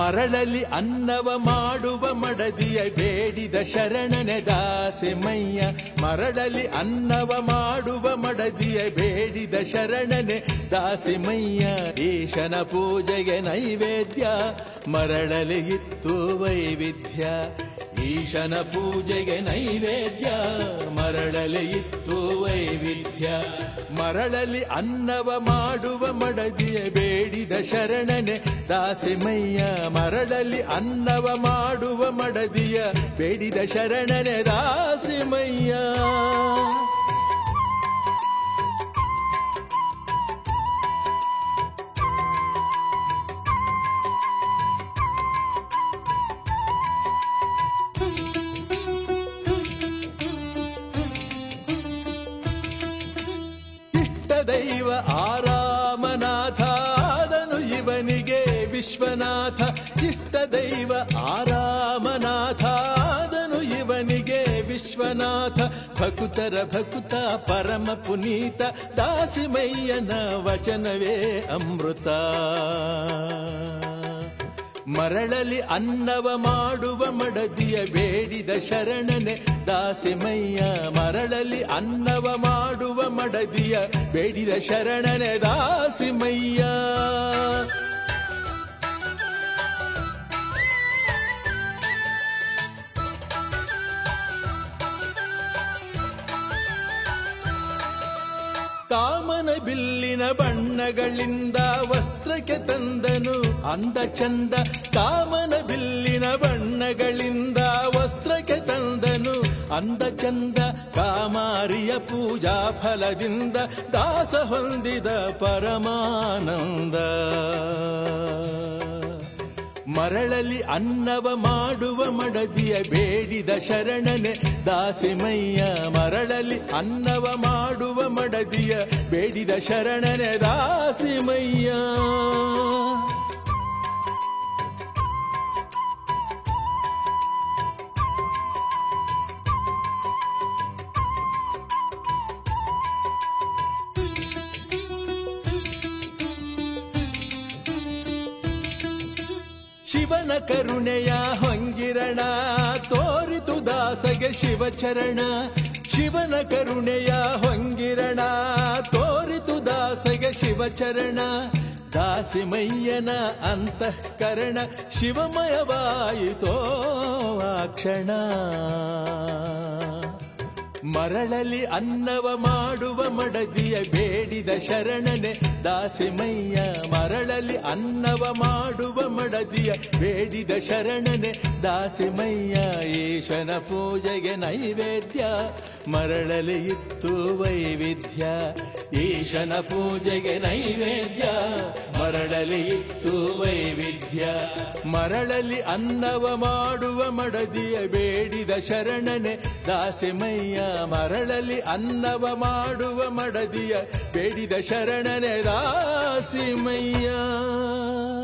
ಮರಳಲಿ ಅನ್ನವ ಮಾಡುವ ಮಡದಿಯ ಬೇಡಿದ ಶರಣನೆ ದಾಸೆಮಯ್ಯ ಮರಳಲಿ ಅನ್ನವ ಮಾಡುವ ಮಡದಿಯ ಬೇಡಿದ ಶರಣನೆ ದಾಸೆಮಯ್ಯ ಈಶನ ಪೂಜೆಗೆ ನೈವೇದ್ಯ ಮರಳಲಿ ಇತ್ತು ವೈವಿಧ್ಯ ಈಶನ ಪೂಜೆಗೆ ನೈವೇದ್ಯ ಮರಳಲಿ ಇತ್ತು ವೈವಿಧ್ಯ ಮರಳಲಿ ಅನ್ನವ ಮಾಡುವ ಮಡದಿಯ ಬೇಡಿದ ಶರಣನೆ ದಾಸಿಮಯ್ಯ ಮರಳಲಿ ಅನ್ನವ ಮಾಡುವ ಮಡದಿಯ ಬೇಡಿದ ಶರಣನೆ ದಾಸಿಮಯ್ಯ ಇಷ್ಟ ದೈವ ಆರಾಮನಾಥ ಆದನು ಇವನಿಗೆ ವಿಶ್ವನಾಥ ಇಷ್ಟ ದೈವ ಆರಾಮನಾಥ ಆದನು ಇವನಿಗೆ ವಿಶ್ವನಾಥ ಭಕುತರ ಭಕುತ ಪರಮ ಪುನೀತ ದಾಸಿಮಯ್ಯನ ವಚನವೇ ಅಮೃತ ಮರಳಲಿ ಅನ್ನವ ಮಾಡುವ ಮಡದಿಯ ಬೇಡಿದ ಶರಣನೆ ದಾಸಿಮಯ್ಯ ಮರಳಲಿ ಅನ್ನವ ಮಾಡುವ ಮಡದಿಯ ಬೇಡಿದ ಶರಣನೆ ದಾಸಿಮಯ್ಯ ಕಾಮನ ಬಿಲ್ಲಿನ ಬಣ್ಣಗಳಿಂದ ವಸ್ತ್ರಕ್ಕೆ ತಂದನು ಅಂದ ಚಂದ ಕಾಮನ ಬಿಲ್ಲಿನ ಬಣ್ಣಗಳಿಂದ ವಸ್ತ್ರಕ್ಕೆ ತಂದನು ಅಂದ ಚಂದ ಕಾಮಾರಿಯ ಪೂಜಾ ಫಲದಿಂದ ದಾಸ ಹೊಂದಿದ ಪರಮಾನಂದ ಮರಳಲಿ ಅನ್ನವ ಮಾಡುವ ಮಡದಿಯ ಬೇಡಿದ ಶರಣನೆ ದಾಸಿಮಯ್ಯ ಮರಳಲಿ ಅನ್ನವ ಮಾಡುವ ಮಡದಿಯ ಬೇಡಿದ ಶರಣನೆ ದಾಸಿಮಯ್ಯ ಶಿವನ ಕರುಣೆಯ ಹೊಂಗಿರಣ ತೋರಿತು ದಾಸಗೆ ಶಿವಚರಣ ಶಿವನ ಕರುಣೆಯ ಹೊಂಗಿರಣ ತೋರಿತು ದಾಸಗೆ ಶಿವಚರಣ ದಾಸಿಮಯ್ಯನ ಅಂತಃಕರಣ ಶಿವಮಯವಾಯಿತೋ ಆ ಕ್ಷಣ ಮರಳಲಿ ಅನ್ನವ ಮಾಡುವ ಮಡದಿಯ ಬೇಡಿದ ಶರಣನೆ ದಾಸಿಮಯ್ಯ ಮರಳಲಿ ಅನ್ನವ ಮಾಡುವ ಮಡದಿಯ ಬೇಡಿದ ಶರಣನೆ ದಾಸಿಮಯ್ಯ ಈಶನ ಪೂಜೆಗೆ ನೈವೇದ್ಯ ಮರಳಲಿ ಇತ್ತು ವೈವಿಧ್ಯ ಈಶನ ಪೂಜೆಗೆ ನೈವೇದ್ಯ ಮರಳಲಿ ಇತ್ತು ವೈವಿಧ್ಯ ಮರಳಲಿ ಅನ್ನವ ಮಾಡುವ ಮಡದಿಯ ಬೇಡಿದ ಶರಣನೆ ದಾಸಿಮಯ್ಯ ಮರಳಲಿ ಅನ್ನವ ಮಾಡುವ ಮಡದಿಯ ಬೇಡಿದ ಶರಣನೆ ದಾಸಿಮಯ್ಯ